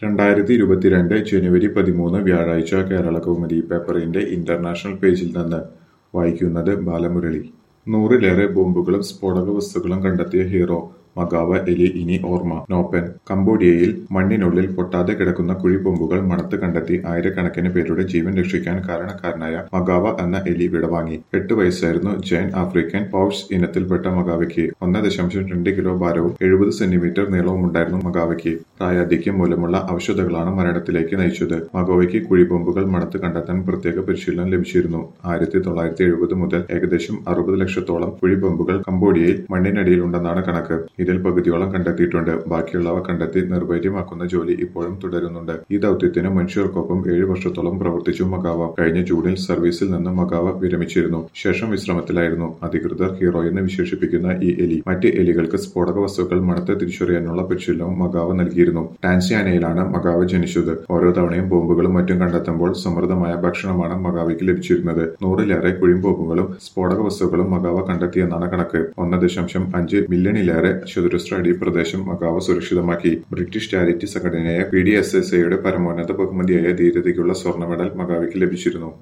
രണ്ടായിരത്തി ഇരുപത്തിരണ്ട് ജനുവരി പതിമൂന്ന് വ്യാഴാഴ്ച കേരളകൗമുദി പേപ്പറിന്റെ ഇന്റർനാഷണൽ പേജിൽ നിന്ന് വായിക്കുന്നത് ബാലമുരളി നൂറിലേറെ ബോംബുകളും സ്ഫോടക വസ്തുക്കളും കണ്ടെത്തിയ ഹീറോ മഗാവ എലി ഇനി ഓർമ്മ നോപ്പൻ കംബോഡിയയിൽ മണ്ണിനുള്ളിൽ പൊട്ടാതെ കിടക്കുന്ന കുഴിബോംബുകൾ മണത്ത് കണ്ടെത്തി ആയിരക്കണക്കിന് പേരുടെ ജീവൻ രക്ഷിക്കാൻ കാരണക്കാരനായ മഗാവ എന്ന എലി വിടവാങ്ങി എട്ട് വയസ്സായിരുന്നു ജൈൻ ആഫ്രിക്കൻ പൗഷ് ഇനത്തിൽപ്പെട്ട മഗാവയ്ക്ക് ഒന്ന് ദശാംശം രണ്ട് കിലോ ഭാരവും എഴുപത് സെന്റിമീറ്റർ നീളവും ഉണ്ടായിരുന്നു മഗാവയ്ക്ക് പ്രായാധിക്യം മൂലമുള്ള ഔഷധങ്ങളാണ് മരണത്തിലേക്ക് നയിച്ചത് മഗോവയ്ക്ക് കുഴിബോംബുകൾ മണത്ത് കണ്ടെത്താൻ പ്രത്യേക പരിശീലനം ലഭിച്ചിരുന്നു ആയിരത്തി തൊള്ളായിരത്തി എഴുപത് മുതൽ ഏകദേശം അറുപത് ലക്ഷത്തോളം കുഴിബോംബുകൾ കംബോഡിയയിൽ മണ്ണിനടിയിലുണ്ടെന്നാണ് കണക്ക് ഇതിൽ പകുതിയോളം കണ്ടെത്തിയിട്ടുണ്ട് ബാക്കിയുള്ളവ കണ്ടെത്തി നിർവൈര്യമാക്കുന്ന ജോലി ഇപ്പോഴും തുടരുന്നുണ്ട് ഈ ദൗത്യത്തിന് മനുഷ്യർക്കൊപ്പം ഏഴു വർഷത്തോളം പ്രവർത്തിച്ചു മഗാവ കഴിഞ്ഞ ജൂണിൽ സർവീസിൽ നിന്ന് മഗാവ വിരമിച്ചിരുന്നു ശേഷം വിശ്രമത്തിലായിരുന്നു അധികൃതർ ഹീറോ എന്ന് വിശേഷിപ്പിക്കുന്ന ഈ എലി മറ്റ് എലികൾക്ക് സ്ഫോടക വസ്തുക്കൾ മണത്ത് തിരിച്ചറിയാനുള്ള പരിശീലനവും മഗാവ നൽകിയിരുന്നു ടാൻസിയാനയിലാണ് മഗാവ ജനിച്ചത് ഓരോ തവണയും ബോംബുകളും മറ്റും കണ്ടെത്തുമ്പോൾ സമൃദ്ധമായ ഭക്ഷണമാണ് മഗാവയ്ക്ക് ലഭിച്ചിരുന്നത് നൂറിലേറെ കുഴിബോംബുകളും സ്ഫോടക വസ്തുക്കളും മഗാവ കണ്ടെത്തിയെന്നാണ് കണക്ക് ഒന്ന് ദശാംശം അഞ്ച് മില്യണിലേറെ ചതുരശ്ര അടി പ്രദേശം മഗാവ സുരക്ഷിതമാക്കി ബ്രിട്ടീഷ് ചാരിറ്റി സംഘടനയായ പി ഡി എസ് എസ് എയുടെ പരമോന്നത ബഹുമതിയായ ധീരതയ്ക്കുള്ള സ്വർണ്ണ മെഡൽ മഗാവയ്ക്ക് ലഭിച്ചിരുന്നു